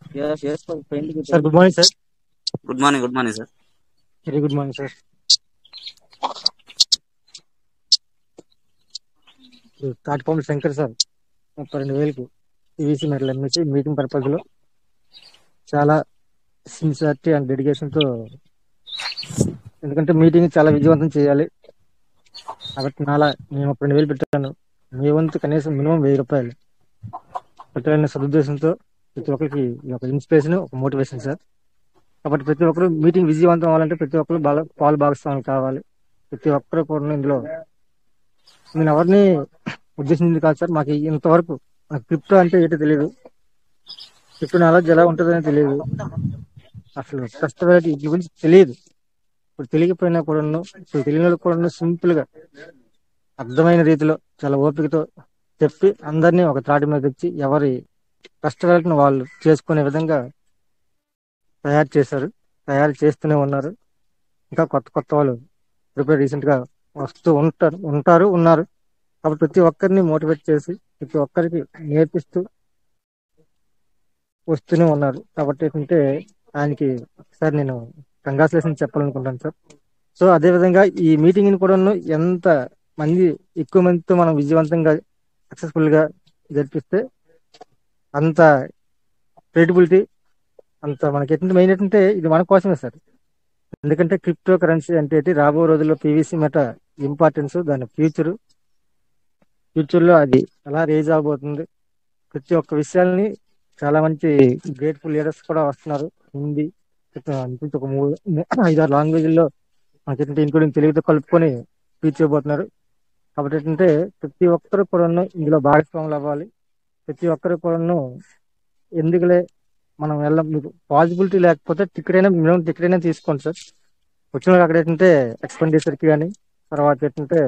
Yes, yes, for friend కి sir good morning sir good morning good morning sir very good morning sir Tatipamula Shankar sir ముప్పై రెండు వేలకు EVC medal MSc meeting purpose లో చాలా sincerity and dedication తో ఎందుకంటే meeting చాలా విజయవంతం చేయాలి కాబట్టి నాలా నేను ముప్పై రెండు వేలు పెట్టాను మీ వంతు కనీసం మినిమం వెయ్యి రూపాయలు పెట్టాలనే సదుద్దేశంతో ప్రతి ఒక్కరికి ఇది ఒక ఇన్స్పిరేషన్ ఒక మోటివేషన్ సార్ కాబట్టి ప్రతి ఒక్కరు మీటింగ్ విజయవంతం అవ్వాలంటే ప్రతి ఒక్కరు బాగా పాలు భాగస్వాములు కావాలి ప్రతి ఒక్కరు కూడా ఇందులో నేను ఎవరిని ఉద్దేశించింది కాదు సార్ మాకు ఇంతవరకు నాకు క్రిప్టో అంటే ఏంటో తెలియదు క్రిప్టో నాలెడ్జ్ ఎలా ఉంటుందని తెలియదు అసలు కష్టపడి వీటి గురించి తెలియదు ఇప్పుడు తెలియకపోయినా కూడా ఇప్పుడు తెలియని వాళ్ళకి కూడా సింపుల్ గా అర్థమైన రీతిలో చాలా ఓపికతో చెప్పి అందరినీ ఒక త్రాటి మీద తెచ్చి ఎవరి కష్టాలను వాళ్ళు చేసుకునే విధంగా తయారు చేశారు తయారు చేస్తూనే ఉన్నారు ఇంకా కొత్త కొత్త వాళ్ళు ప్రిపేర్ రీసెంట్ గా వస్తూ ఉంటారు ఉంటారు ఉన్నారు కాబట్టి ప్రతి ఒక్కరిని మోటివేట్ చేసి ప్రతి ఒక్కరికి నేర్పిస్తూ వస్తూనే ఉన్నారు కాబట్టి ఏంటంటే ఆయనకి సార్ నేను కంగ్రాచులేషన్ చెప్పాలనుకుంటాను సార్ సో అదే విధంగా ఈ మీటింగ్ కూడా ఎంత మంది ఎక్కువ మందితో మనం విజయవంతంగా సక్సెస్ఫుల్ గా జరిపిస్తే అంత క్రెడిబిలిటీ అంత మనకి ఏంటంటే మెయిన్ ఏంటంటే ఇది మన కోసమే సార్ ఎందుకంటే క్రిప్టో కరెన్సీ అంటే ఏంటి రాబో రోజుల్లో పీవీసీ మెట ఇంపార్టెన్స్ దాని ఫ్యూచర్ ఫ్యూచర్ లో అది ఎలా రేజ్ అవబోతుంది ప్రతి ఒక్క విషయాల్ని చాలా మంచి గ్రేట్ఫుల్ లీడర్స్ కూడా వస్తున్నారు హిందీ అనిపించి ఒక మూడు ఐదారు లాంగ్వేజ్లో మనకి ఏంటంటే ఇంక్లూడింగ్ తెలుగుతో కలుపుకొని స్పీచ్ చేయబోతున్నారు కాబట్టి ఏంటంటే ప్రతి ఒక్కరు కూడా ఇందులో భాగస్వాములు అవ్వాలి ప్రతి ఒక్కరు కూడా ఎందుకులే మనం వెళ్ళం మీకు పాసిబిలిటీ లేకపోతే టికెట్ అయినా మినిమం టికెట్ అయినా తీసుకోండి సార్ వచ్చిన వాళ్ళకి అక్కడ ఏంటంటే expenditure కి కానీ తర్వాత ఏంటంటే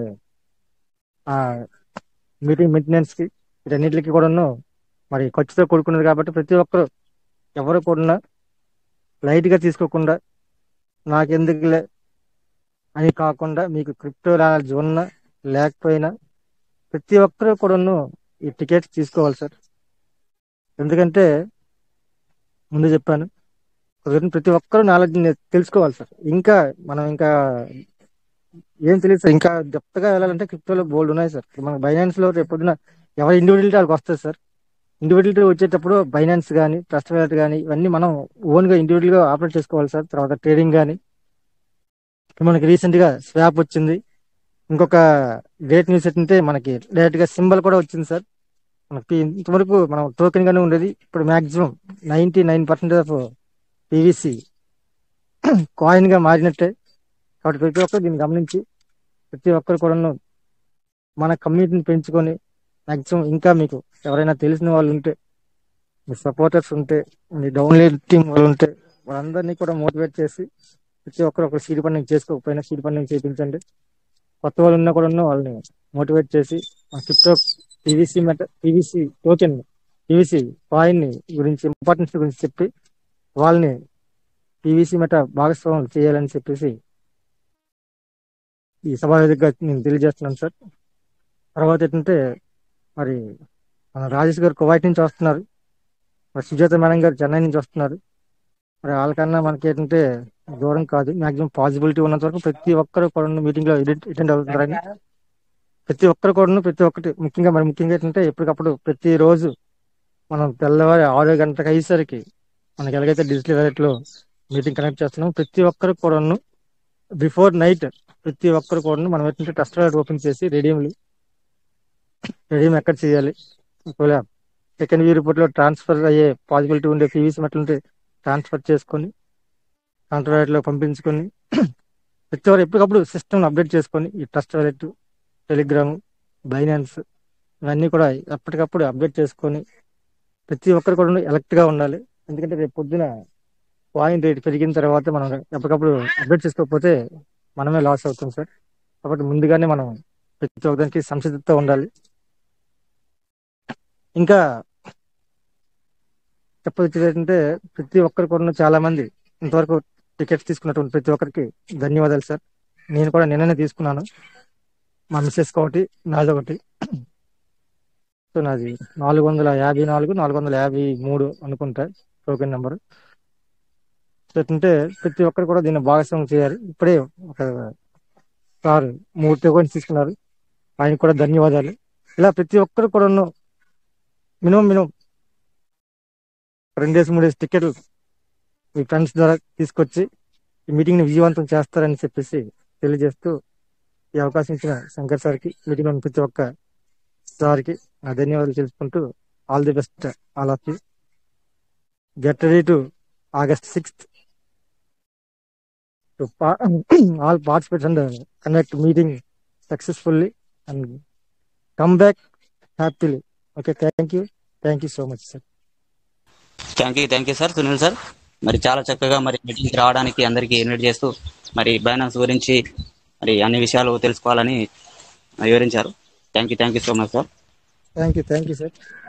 మీటింగ్ మెయింటెనెన్స్ కి వీటన్నిటికి కూడాను మరి ఖర్చుతో కూడుకున్నది కాబట్టి ప్రతి ఒక్కరు ఎవరు కూడా లైట్ గా తీసుకోకుండా నాకెందుకులే అని కాకుండా మీకు క్రిప్టో నాలెడ్జ్ ఉన్నా లేకపోయినా ప్రతి ఒక్కరు కూడాను ఈ టికెట్స్ తీసుకోవాలి సార్ ఎందుకంటే ముందు చెప్పాను కుదిరిన ప్రతి ఒక్కరూ నాలెడ్జ్ తెలుసుకోవాలి సార్ ఇంకా మనం ఇంకా ఏం తెలియదు సార్ ఇంకా డెప్త్గా వెళ్ళాలంటే క్రిప్టోలో బోల్డ్ ఉన్నాయి సార్ మన బైనాన్స్ లో రేపు పొద్దున ఎవరి ఇండివిజువలిటీ వాళ్ళకి వస్తుంది సార్ ఇండివిజువలిటీ వచ్చేటప్పుడు బైనాన్స్ కానీ ట్రస్ట్ వ్యాలెట్ కానీ ఇవన్నీ మనం ఓన్ గా ఇండివిజువల్ గా ఆపరేట్ చేసుకోవాలి సార్ తర్వాత ట్రేడింగ్ కానీ మనకి రీసెంట్ గా స్వాప్ వచ్చింది ఇంకొక గ్రేట్ న్యూస్ ఏంటంటే మనకి డైరెక్ట్ గా సింబల్ కూడా వచ్చింది సార్ మనకి ఇంతవరకు మనం టోకెన్ గానే ఉండేది ఇప్పుడు maximum ninety nine percent of PVC coin గా మారినట్టే కాబట్టి ప్రతి ఒక్కరు దీన్ని గమనించి ప్రతి ఒక్కరు కూడా మన కమ్యూనిటీని పెంచుకొని మాక్సిమం ఇంకా మీకు ఎవరైనా తెలిసిన వాళ్ళు ఉంటే మీ సపోర్టర్స్ ఉంటే మీ డౌన్లోడ్ టీం వాళ్ళు ఉంటే వాళ్ళందరినీ కూడా మోటివేట్ చేసి ప్రతి ఒక్కరు ఒక సీడ్ పండుగ చేసుకోకపోయినా సీడ్ పండుగ చేయించండి కొత్త వాళ్ళు ఉన్నా కూడా వాళ్ళని మోటివేట్ చేసి crypto PVC meta PVC token PVC coin గురించి ఇంపార్టెన్స్ గురించి చెప్పి వాళ్ళని పీవీసీ మెట భాగస్వాములు చేయాలని చెప్పేసి ఈ సభా వేదికగా నేను తెలియజేస్తున్నాను సార్ తర్వాత ఏంటంటే మరి మన రాజేష్ గారు కువైట్ నుంచి వస్తున్నారు మరి సుజాత మేడం గారు చెన్నై నుంచి వస్తున్నారు మరి వాళ్ళకన్నా మనకి ఏంటంటే దూరం కాదు మాక్సిమం పాసిబిలిటీ ఉన్నంత వరకు ప్రతి ఒక్కరు కూడా మీటింగ్ లో అటెండ్ అవుతున్నారని ప్రతి ఒక్కరు కూడా ప్రతి ఒక్కటి ముఖ్యంగా మరి ముఖ్యంగా ఏంటంటే ఎప్పటికప్పుడు ప్రతి రోజు మనం తెల్లవారి ఆరు గంటలకు అయ్యేసరికి మనకి ఎలాగైతే డిజిటల్ వ్యాలెట్ లో మీటింగ్ కనెక్ట్ చేస్తున్నాం ప్రతి ఒక్కరు కూడాను బిఫోర్ నైట్ ప్రతి ఒక్కరు కూడా మనం ఏంటంటే ట్రస్ట్ వ్యాలెట్ ఓపెన్ చేసి రెడీమ్లు రెడీమ్ ఎక్కడ చేయాలి ఒకవేళ సెకండ్ వ్యూ రిపోర్ట్ లో ట్రాన్స్ఫర్ అయ్యే పాసిబిలిటీ ఉండే పీవీసీ మెట్లుంటే ట్రాన్స్ఫర్ చేసుకొని కౌంటర్ లో పంపించుకొని ప్రతి ఒక్కరు ఎప్పటికప్పుడు సిస్టమ్ అప్డేట్ చేసుకొని ఈ ట్రస్ట్ వ్యాలెట్ టెలిగ్రామ్ బైనాన్స్ ఇవన్నీ కూడా ఎప్పటికప్పుడు అప్డేట్ చేసుకొని ప్రతి ఒక్కరు కూడా ఎలక్ట్ గా ఉండాలి ఎందుకంటే రేపు పొద్దున కాయిన్ రేట్ పెరిగిన తర్వాత మనం ఎప్పటికప్పుడు అప్డేట్ చేసుకోకపోతే మనమే లాస్ అవుతాం సార్ కాబట్టి ముందుగానే మనం ప్రతి ఒక్కరికి సంసిద్ధత ఉండాలి ఇంకా చెప్పొచ్చేది ఏంటంటే ప్రతి ఒక్కరు కూడా చాలా మంది ఇంతవరకు టికెట్స్ తీసుకున్నటువంటి ప్రతి ఒక్కరికి ధన్యవాదాలు సార్ నేను కూడా నిన్ననే తీసుకున్నాను మా మిస్సెస్ ఒకటి నాది ఒకటి సో నాది నాలుగు వందల యాభై నాలుగు నాలుగు వందల యాభై మూడు అనుకుంటా టోకెన్ నెంబర్ ఏంటంటే ప్రతి ఒక్కరు కూడా దీన్ని భాగస్వామ్యం చేయాలి ఇప్పుడే ఒక సార్ మూడు టోకెన్స్ తీసుకున్నారు ఆయనకు కూడా ధన్యవాదాలు ఇలా ప్రతి ఒక్కరు కూడా మినిమం మినిమం రెండేసి మూడేసి టికెట్లు మీ ఫ్రెండ్స్ ద్వారా తీసుకొచ్చి ఈ మీటింగ్ని విజయవంతం చేస్తారని చెప్పేసి తెలియజేస్తూ ఈ అవకాశం ఇచ్చిన శంకర్ సార్కి మీటింగ్ ఉన్న ప్రతి ఒక్క సార్కి నా ధన్యవాదాలు తెలుసుకుంటూ all the best all of you get ready to August sixth to all participates and conduct meeting successfully and come back happily okay thank you thank you so much sir thank you thank you sir Sunil sir మరి చాలా చక్కగా మరి మీటింగ్కి రావడానికి అందరికీ invite చేస్తూ మరి Binance గురించి మరి అన్ని విషయాలు తెలుసుకోవాలని వివరించారు thank you thank you so much sir thank you thank you sir